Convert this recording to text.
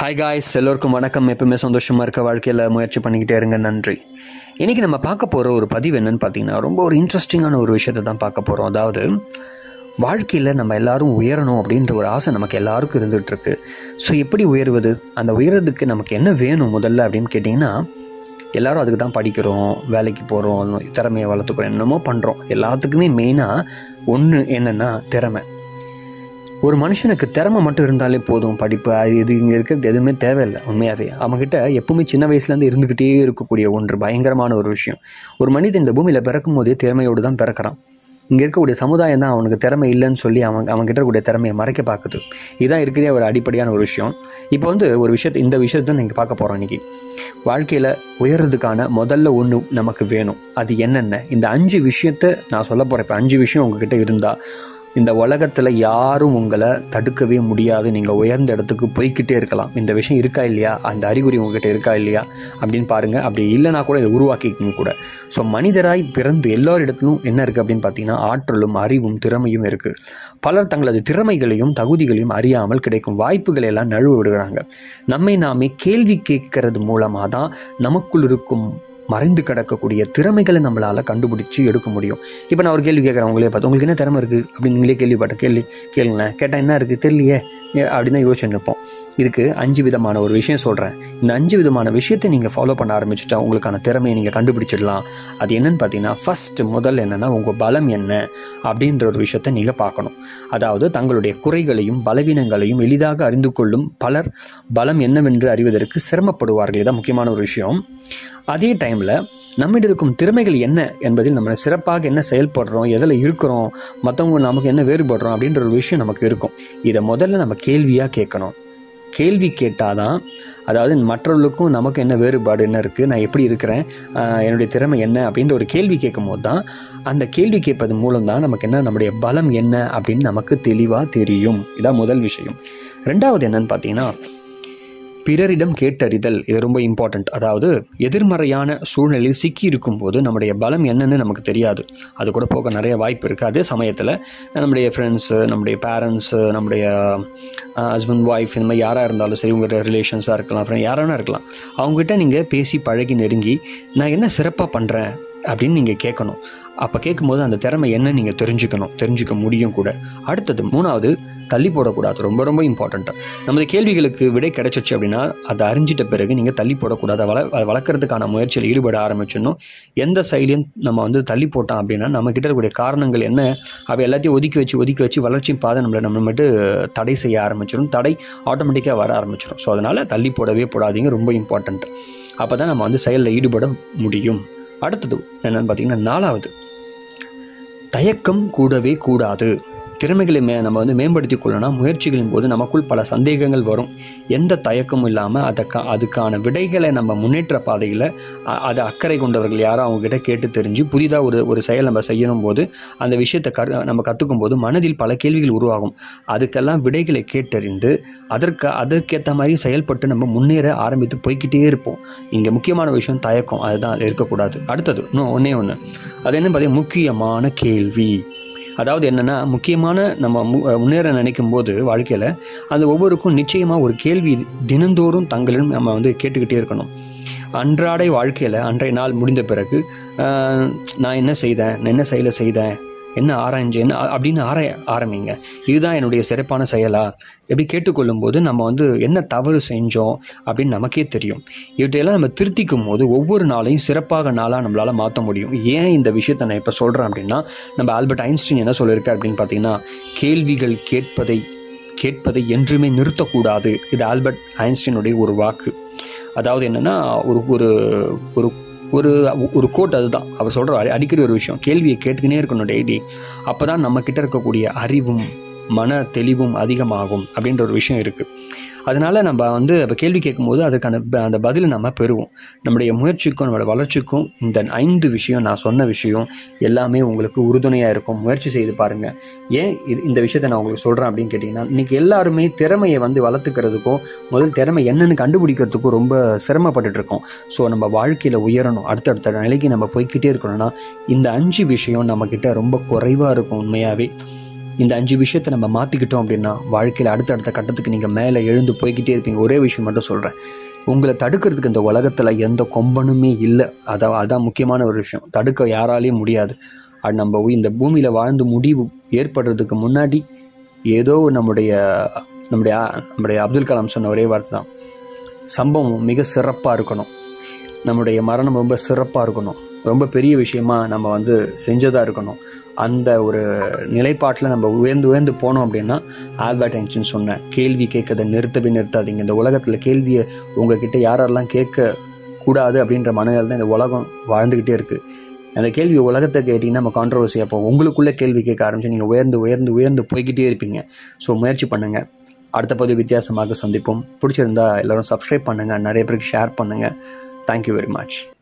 hi guys எல்லோருக்கும் வணக்கம் எப்பவுமே சந்தோஷமாக இருக்க வாழ்க்கையில் முயற்சி பண்ணிக்கிட்டே இருங்க நன்றி இன்றைக்கி நம்ம பார்க்க போகிற ஒரு பதிவு என்னன்னு பார்த்தீங்கன்னா ரொம்ப ஒரு இன்ட்ரெஸ்டிங்கான ஒரு விஷயத்தை தான் பார்க்க போகிறோம் அதாவது வாழ்க்கையில் நம்ம எல்லாரும் உயரணும் அப்படின்ற ஒரு ஆசை நமக்கு எல்லாருக்கும் இருந்துகிட்ருக்கு ஸோ எப்படி உயர்வது அந்த உயர்றதுக்கு நமக்கு என்ன வேணும் முதல்ல அப்படின்னு கேட்டிங்கன்னா எல்லாரும் அதுக்கு தான் படிக்கிறோம் வேலைக்கு போகிறோம் திறமையை வளர்த்துக்கிறோம் என்னமோ பண்ணுறோம் எல்லாத்துக்குமே மெயினாக ஒன்று என்னென்னா திறமை ஒரு மனுஷனுக்கு திறமை மட்டும் இருந்தாலே போதும் படிப்பு அது இது இங்கே இருக்கிறது எதுவுமே தேவையில்லை உண்மையாகவே அவங்ககிட்ட எப்பவுமே சின்ன வயசுலேருந்து இருந்துக்கிட்டே இருக்கக்கூடிய ஒன்று பயங்கரமான ஒரு விஷயம் ஒரு மனிதன் இந்த பூமியில் பிறக்கும் போதே திறமையோடு தான் பிறக்கிறான் இங்கே இருக்கக்கூடிய சமுதாயம் தான் அவனுக்கு திறமை இல்லைன்னு சொல்லி அவன் அவன்கிட்ட இருக்கக்கூடிய திறமையை மறைக்க பார்க்குது இதுதான் இருக்கிற ஒரு அடிப்படையான ஒரு விஷயம் இப்போ வந்து ஒரு விஷயத்தை இந்த விஷயத்தை நீங்கள் பார்க்க போகிறோம் இன்றைக்கி வாழ்க்கையில் உயர்றதுக்கான முதல்ல ஒன்று நமக்கு வேணும் அது என்னென்ன இந்த அஞ்சு விஷயத்தை நான் சொல்ல போகிறேன் இப்போ அஞ்சு விஷயம் உங்ககிட்ட இருந்தால் இந்த உலகத்தில் யாரும் உங்களை தடுக்கவே முடியாது நீங்கள் உயர்ந்த இடத்துக்கு போய்க்கிட்டே இருக்கலாம் இந்த விஷயம் இருக்கா இல்லையா அந்த அறிகுறி உங்ககிட்ட இருக்கா இல்லையா அப்படின்னு பாருங்கள் அப்படி இல்லைனா கூட இதை உருவாக்கிக்கணும் கூட ஸோ மனிதராய் பிறந்து எல்லாரிடத்திலும் என்ன இருக்குது அப்படின்னு பார்த்தீங்கன்னா ஆற்றலும் அறிவும் திறமையும் இருக்குது பலர் தங்களது திறமைகளையும் தகுதிகளையும் அறியாமல் கிடைக்கும் வாய்ப்புகளை எல்லாம் நழுவ விடுகிறாங்க நம்மை நாமே கேள்வி கேட்கறது மூலமாக தான் நமக்குள் இருக்கும் மறைந்து கிடக்கக்கூடிய திறமைகளை நம்மளால் கண்டுபிடிச்சி எடுக்க முடியும் இப்போ நான் ஒரு கேள்வி கேட்குறேன் உங்களே பார்த்து உங்களுக்கு என்ன திறமை இருக்குது அப்படின்னு நீங்களே கேள்விப்பட்ட கேள்வி கேளுங்களேன் கேட்டால் என்ன இருக்குது தெரியலையே அப்படின்னு தான் யோசிச்சுட்டு இருப்போம் இதுக்கு அஞ்சு விதமான ஒரு விஷயம் சொல்கிறேன் இந்த அஞ்சு விதமான விஷயத்தை நீங்கள் ஃபாலோ பண்ண ஆரம்பிச்சுட்டா உங்களுக்கான திறமையை நீங்கள் கண்டுபிடிச்சிடலாம் அது என்னன்னு பார்த்தீங்கன்னா ஃபஸ்ட்டு முதல் என்னென்னா உங்கள் பலம் என்ன அப்படின்ற ஒரு விஷயத்தை நீங்கள் பார்க்கணும் அதாவது தங்களுடைய குறைகளையும் பலவீனங்களையும் எளிதாக அறிந்து கொள்ளும் பலர் பலம் என்னவென்று அறிவதற்கு சிரமப்படுவார்கள் இதான் முக்கியமான ஒரு விஷயம் அதே டைமில் நம்மிடம் இருக்கும் திறமைகள் என்ன என்பதில் நம்ம சிறப்பாக என்ன செயல்படுறோம் எதில் இருக்கிறோம் மற்றவங்க நமக்கு என்ன வேறுபடுறோம் அப்படின்ற ஒரு விஷயம் நமக்கு இருக்கும் இதை முதல்ல நம்ம கேள்வியாக கேட்கணும் கேள்வி கேட்டால் தான் அதாவது மற்றவர்களுக்கும் நமக்கு என்ன வேறுபாடு என்ன இருக்குது நான் எப்படி இருக்கிறேன் என்னுடைய திறமை என்ன அப்படின்ற ஒரு கேள்வி கேட்கும் போது தான் அந்த கேள்வி கேட்பது மூலம் தான் நமக்கு என்ன நம்முடைய பலம் என்ன அப்படின்னு நமக்கு தெளிவாக தெரியும் இதான் முதல் விஷயம் ரெண்டாவது என்னன்னு பார்த்தீங்கன்னா பிறரிடம் கேட்டறிதல் இது ரொம்ப இம்பார்ட்டண்ட் அதாவது எதிர்மறையான சூழ்நிலையில் சிக்கி இருக்கும்போது நம்முடைய பலம் என்னன்னு நமக்கு தெரியாது அது கூட போக நிறைய வாய்ப்பு இருக்குது அதே சமயத்தில் நம்முடைய ஃப்ரெண்ட்ஸு நம்முடைய பேரண்ட்ஸு நம்முடைய ஹஸ்பண்ட் ஒய்ஃப் இந்த மாதிரி யாராக இருந்தாலும் சரி உங்கள் ரிலேஷன்ஸாக இருக்கலாம் ஃப்ரெண்ட் யாரானா இருக்கலாம் அவங்ககிட்ட நீங்கள் பேசி பழகி நெருங்கி நான் என்ன சிறப்பாக பண்ணுறேன் அப்படின்னு நீங்கள் கேட்கணும் அப்போ கேட்கும்போது அந்த திறமை என்ன நீங்கள் தெரிஞ்சுக்கணும் தெரிஞ்சுக்க முடியும் கூட அடுத்தது மூணாவது தள்ளி போடக்கூடாது ரொம்ப ரொம்ப இம்பார்ட்டண்ட்டு நமது கேள்விகளுக்கு விடை கிடைச்சிச்சு அப்படின்னா அதை அறிஞ்சிட்ட பிறகு நீங்கள் தள்ளி போடக்கூடாது வள அதை வளர்க்குறதுக்கான முயற்சியில் ஈடுபட ஆரம்பிச்சிடணும் எந்த சைட்லையும் நம்ம வந்து தள்ளி போட்டோம் அப்படின்னா நம்ம கிட்ட இருக்கக்கூடிய காரணங்கள் என்ன அவை எல்லாத்தையும் ஒதுக்கி வச்சு ஒதுக்கி வச்சு வளர்ச்சி பாதை நம்மளை நம்ம மட்டும் தடை செய்ய ஆரம்பிச்சிடும் தடை ஆட்டோமேட்டிக்காக வர ஆரம்பிச்சிடும் ஸோ அதனால் தள்ளி போடவே போடாதீங்க ரொம்ப இம்பார்ட்டண்ட் அப்போ தான் நம்ம வந்து செயலில் ஈடுபட முடியும் அடுத்தது என்னென்னு பார்த்தீங்கன்னா நாலாவது தயக்கம் கூடவே கூடாது திறமைகளை மே நம்ம வந்து மேம்படுத்தி கொள்ளணும் முயற்சிகளின் போது நமக்குள் பல சந்தேகங்கள் வரும் எந்த தயக்கமும் இல்லாமல் அதற்கா அதுக்கான விடைகளை நம்ம முன்னேற்ற பாதையில் அதை அக்கறை கொண்டவர்கள் யாரும் அவங்ககிட்ட கேட்டு தெரிஞ்சு புதிதாக ஒரு ஒரு செயல் நம்ம செய்யணும் போது அந்த விஷயத்தை கரு நம்ம கற்றுக்கும் போது மனதில் பல கேள்விகள் உருவாகும் அதுக்கெல்லாம் விடைகளை கேட்டறிந்து அதற்கு அதற்கேற்ற மாதிரி செயல்பட்டு நம்ம முன்னேற ஆரம்பித்து போய்கிட்டே இருப்போம் இங்கே முக்கியமான விஷயம் தயக்கம் அதுதான் அது இருக்கக்கூடாது அடுத்தது இன்னும் ஒன்றே ஒன்று அது என்ன பார்த்தீங்கன்னா முக்கியமான கேள்வி அதாவது என்னென்னா முக்கியமான நம்ம மு முன்னேற நினைக்கும் போது வாழ்க்கையில் அந்த ஒவ்வொருக்கும் நிச்சயமாக ஒரு கேள்வி தினந்தோறும் தங்களிடம் நம்ம வந்து கேட்டுக்கிட்டே இருக்கணும் அன்றாடை வாழ்க்கையில் அன்றைய நாள் முடிந்த பிறகு நான் என்ன செய்தேன் நான் என்ன செயலை செய்தேன் என்ன ஆராய்ஞ்சு என்ன அப்படின்னு ஆராய ஆரம்பிங்க இதுதான் என்னுடைய சிறப்பான செயலா எப்படி கேட்டுக்கொள்ளும் போது நம்ம வந்து என்ன தவறு செஞ்சோம் அப்படின்னு நமக்கே தெரியும் இவற்றையெல்லாம் நம்ம திருத்திக்கும் போது ஒவ்வொரு நாளையும் சிறப்பாக நாளாக நம்மளால் மாற்ற முடியும் ஏன் இந்த விஷயத்தை நான் இப்போ சொல்கிறேன் அப்படின்னா நம்ம ஆல்பர்ட் ஐன்ஸ்டீன் என்ன சொல்லியிருக்கார் அப்படின்னு பார்த்தீங்கன்னா கேள்விகள் கேட்பதை கேட்பதை என்றுமே நிறுத்தக்கூடாது இது ஆல்பர்ட் ஐன்ஸ்டீனுடைய ஒரு வாக்கு அதாவது என்னென்னா ஒரு ஒரு ஒரு ஒரு ஒரு கோட் அதுதான் அவர் சொல்கிற அடிக்கடி ஒரு விஷயம் கேள்வியை கேட்டுக்கினே இருக்கணும் டெய்லி அப்போ தான் நம்மக்கிட்ட இருக்கக்கூடிய அறிவும் மன தெளிவும் அதிகமாகும் அப்படின்ற ஒரு விஷயம் இருக்குது அதனால் நம்ம வந்து இப்போ கேள்வி கேட்கும்போது அதுக்கான அந்த பதிலை நம்ம பெறுவோம் நம்முடைய முயற்சிக்கும் நம்மளோட வளர்ச்சிக்கும் இந்த ஐந்து விஷயம் நான் சொன்ன விஷயம் எல்லாமே உங்களுக்கு உறுதுணையாக இருக்கும் முயற்சி செய்து பாருங்கள் ஏன் இது இந்த விஷயத்தை நான் உங்களுக்கு சொல்கிறேன் அப்படின்னு கேட்டிங்கன்னா இன்றைக்கி எல்லாருமே திறமையை வந்து வளர்த்துக்கிறதுக்கும் முதல் திறமை என்னென்னு கண்டுபிடிக்கிறதுக்கும் ரொம்ப சிரமப்பட்டுட்டு இருக்கோம் ஸோ நம்ம வாழ்க்கையில் உயரணும் அடுத்தடுத்த நிலைக்கு நம்ம போய்கிட்டே இருக்கணும்னா இந்த அஞ்சு விஷயம் நம்மக்கிட்ட ரொம்ப குறைவாக இருக்கும் உண்மையாகவே இந்த அஞ்சு விஷயத்தை நம்ம மாற்றிக்கிட்டோம் அப்படின்னா வாழ்க்கையில் அடுத்தடுத்த கட்டத்துக்கு நீங்கள் மேலே எழுந்து போய்கிட்டே இருப்பீங்க ஒரே விஷயம் மட்டும் சொல்கிறேன் உங்களை தடுக்கிறதுக்கு இந்த உலகத்தில் எந்த கொம்பனுமே இல்லை அதான் அதான் முக்கியமான ஒரு விஷயம் தடுக்க யாராலையும் முடியாது அது நம்ம இந்த பூமியில் வாழ்ந்து முடிவு ஏற்படுறதுக்கு முன்னாடி ஏதோ நம்முடைய நம்முடைய நம்முடைய அப்துல் கலாம் சொன்ன ஒரே வார்த்தை தான் சம்பவம் மிக சிறப்பாக இருக்கணும் நம்முடைய மரணம் ரொம்ப சிறப்பாக இருக்கணும் ரொம்ப பெரிய விஷயமா நம்ம வந்து செஞ்சதாக இருக்கணும் அந்த ஒரு நிலைப்பாட்டில் நம்ம உயர்ந்து உயர்ந்து போனோம் அப்படின்னா ஆல்பர்ட் ஐன்ஸ்டீன் சொன்ன கேள்வி கேட்கறதை நிறுத்தவே நிறுத்தாதீங்க இந்த உலகத்தில் கேள்வியை உங்ககிட்ட யாரெல்லாம் கேட்க கூடாது அப்படின்ற மனநிலை தான் இந்த உலகம் வாழ்ந்துக்கிட்டே இருக்குது அந்த கேள்வி உலகத்தை கேட்டிங்கன்னா நம்ம கான்ட்ரவர்சியாக போகும் உங்களுக்குள்ளே கேள்வி கேட்க ஆரம்பிச்சு நீங்கள் உயர்ந்து உயர்ந்து உயர்ந்து போய்கிட்டே இருப்பீங்க ஸோ முயற்சி பண்ணுங்கள் அடுத்த பதிவு வித்தியாசமாக சந்திப்போம் பிடிச்சிருந்தா எல்லோரும் சப்ஸ்கிரைப் பண்ணுங்கள் நிறைய பேருக்கு ஷேர் பண்ணுங்கள் தேங்க்யூ வெரி மச்